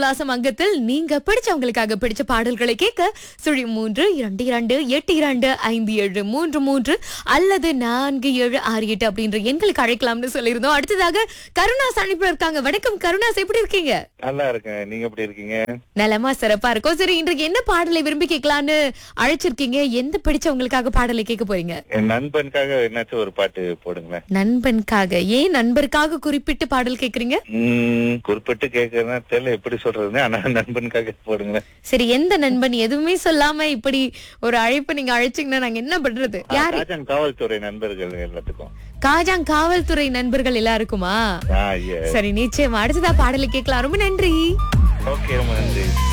உல்லாசம் அங்கத்தில் நீங்க பிடிச்சவங்களுக்காக பிடிச்ச பாடல்களை கேட்க சுழி மூன்று இரண்டு இரண்டு எட்டு இரண்டு ஐந்து ஏழு மூன்று மூன்று அல்லது நான்கு ஏழு ஆறு எட்டு அப்படின்ற எண்களுக்கு அழைக்கலாம்னு சொல்லியிருந்தோம் அடுத்ததாக கருணாஸ் அனுப்பி இருக்காங்க வணக்கம் கருணாஸ் எப்படி இருக்கீங்க நல்லா இருக்கேன் நீங்க எப்படி இருக்கீங்க நலமா சிறப்பா இருக்கும் சரி இன்றைக்கு என்ன பாடலை விரும்பி கேட்கலான்னு அழைச்சிருக்கீங்க எந்த பிடிச்சவங்களுக்காக பாடலை கேட்க போறீங்க என் நண்பனுக்காக என்னாச்சும் ஒரு பாட்டு போடுங்களேன் நண்பனுக்காக ஏன் நண்பருக்காக குறிப்பிட்டு பாடல் கேக்குறீங்க உம் குறிப்பிட்டு கேக்குறதுனா தெரியல எப்படி சொல்றதுன்னு ஆனா நண்பனுக்காக போடுங்களேன் சரி எந்த நண்பன் எதுவுமே சொல்லாம இப்படி ஒரு அழைப்பு நீங்க அழைச்சீங்கன்னா நாங்க என்ன பண்றது யாரு ராஜன் காவல்துறை நண்பர்கள் எல்லாத்துக்கும் காஜாங் காவல்துறை நண்பர்கள் எல்லாருக்குமா ஆ, yes. சரி நிச்சயமா அடுத்ததா பாடலை கேட்கலாம் ரொம்ப நன்றி ஓகே ரொம்ப நன்றி